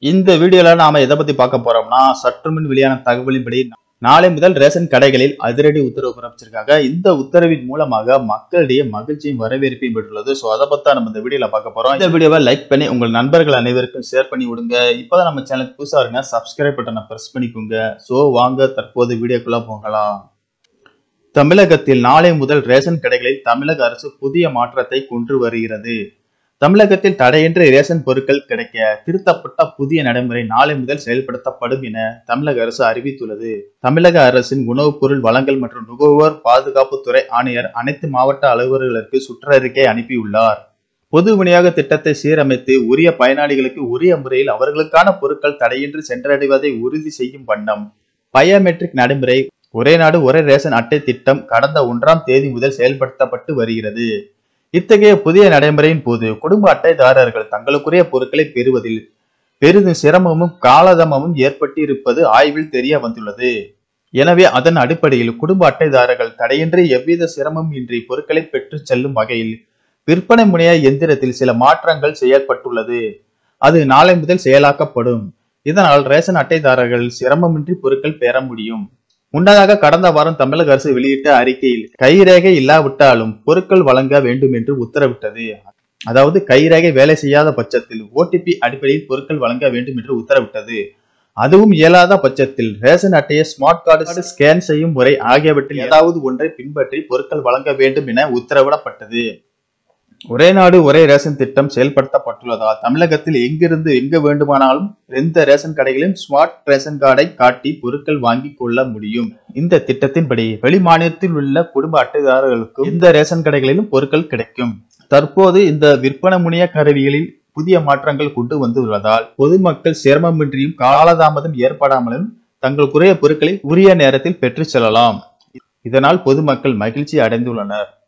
இந்த வீடியோல நாம எதை பத்தி பார்க்க போறோம்னா சற்று முன் வெளியான தகவலின்படி நாளை முதல் ரேஷன் கடைகளில் அதிரடி உத்தரவு பிறப்பிச்சிருக்காங்க இந்த உத்தரவின் மூலமாக மக்களிடையே மகிழ்ச்சியும் வரவேற்பையும் பெற்றுள்ளது ஸோ அதை பத்தி நம்ம இந்த வீடியோல பார்க்க போறோம் இந்த வீடியோவை லைக் பண்ணி உங்கள் நண்பர்கள் அனைவருக்கும் ஷேர் பண்ணி விடுங்க இப்போதான் நம்ம சேனலுக்கு புதுசா இருங்க சப்ஸ்கிரைப் பட்டனை பிரஸ் பண்ணிக்கோங்க ஸோ வாங்க தற்போது வீடியோக்குள்ள போகலாம் தமிழகத்தில் நாளை முதல் ரேஷன் கடைகளில் தமிழக அரசு புதிய மாற்றத்தை கொண்டு வருகிறது தமிழகத்தில் தடையின்றி ரேஷன் பொருட்கள் கிடைக்க திருத்தப்பட்ட புதிய நடைமுறை நாளை முதல் செயல்படுத்தப்படும் என தமிழக அரசு அறிவித்துள்ளது தமிழக அரசின் உணவுப் பொருள் வழங்கல் மற்றும் நுகர்வோர் பாதுகாப்புத்துறை ஆணையர் அனைத்து மாவட்ட அலுவலர்களுக்கு சுற்றறிக்கை அனுப்பியுள்ளார் பொது விநியோக திட்டத்தை சீரமைத்து உரிய பயனாளிகளுக்கு உரிய முறையில் அவர்களுக்கான பொருட்கள் தடையின்றி சென்றடைவதை உறுதி செய்யும் வண்ணம் பயோமெட்ரிக் நடைமுறை ஒரே நாடு ஒரே ரேஷன் அட்டை திட்டம் கடந்த ஒன்றாம் தேதி முதல் செயல்படுத்தப்பட்டு வருகிறது இத்தகைய புதிய நடைமுறையின் போது குடும்ப அட்டைதாரர்கள் தங்களுக்குரிய பொருட்களை பெறுவதில் பெரிதும் சிரமமும் காலதாமமும் ஏற்பட்டிருப்பது ஆய்வில் தெரிய வந்துள்ளது எனவே அதன் அடிப்படையில் குடும்ப அட்டைதாரர்கள் தடையின்றி எவ்வித சிரமம் இன்றி பொருட்களை பெற்றுச் செல்லும் வகையில் விற்பனை முனைய எந்திரத்தில் சில மாற்றங்கள் செய்யப்பட்டுள்ளது அது நாளை முதல் செயலாக்கப்படும் இதனால் ரேஷன் அட்டைதாரர்கள் சிரமமின்றி பொருட்கள் பெற முடியும் முன்னதாக கடந்த வாரம் தமிழக அரசு வெளியிட்ட அறிக்கையில் கைரேகை இல்லாவிட்டாலும் பொருட்கள் வழங்க வேண்டும் என்று உத்தரவிட்டது அதாவது கைரேகை வேலை செய்யாத பட்சத்தில் ஓடிபி அடிப்படையில் பொருட்கள் வழங்க வேண்டும் என்று உத்தரவிட்டது அதுவும் இயலாத பட்சத்தில் ரேஷன் அட்டையை ஸ்மார்ட் கார்டு ஸ்கேன் செய்யும் முறை ஆகியவற்றில் ஏதாவது ஒன்றை பின்பற்றி பொருட்கள் வழங்க வேண்டும் என உத்தரவிடப்பட்டது ஒரே நாடு ஒரே ரேஷன் திட்டம் செயல்படுத்தப்பட்டுள்ளதால் தமிழகத்தில் எங்கிருந்து எங்க வேண்டுமானாலும் எந்த ரேஷன் கடைகளிலும் ஸ்மார்ட் ரேஷன் கார்டை காட்டி பொருட்கள் வாங்கி கொள்ள முடியும் இந்த திட்டத்தின்படி வெளி மாநிலத்தில் உள்ள குடும்ப அட்டைதாரர்களுக்கும் இந்த ரேஷன் கடைகளிலும் பொருட்கள் கிடைக்கும் தற்போது இந்த விற்பனை முனைய கருவிகளில் புதிய மாற்றங்கள் கொண்டு வந்துள்ளதால் பொதுமக்கள் சிரமமின்றியும் காலதாமதம் ஏற்படாமலும் தங்களுக்குரிய பொருட்களை உரிய நேரத்தில் பெற்றுச் செல்லலாம் இதனால் பொதுமக்கள் மகிழ்ச்சி அடைந்துள்ளனர்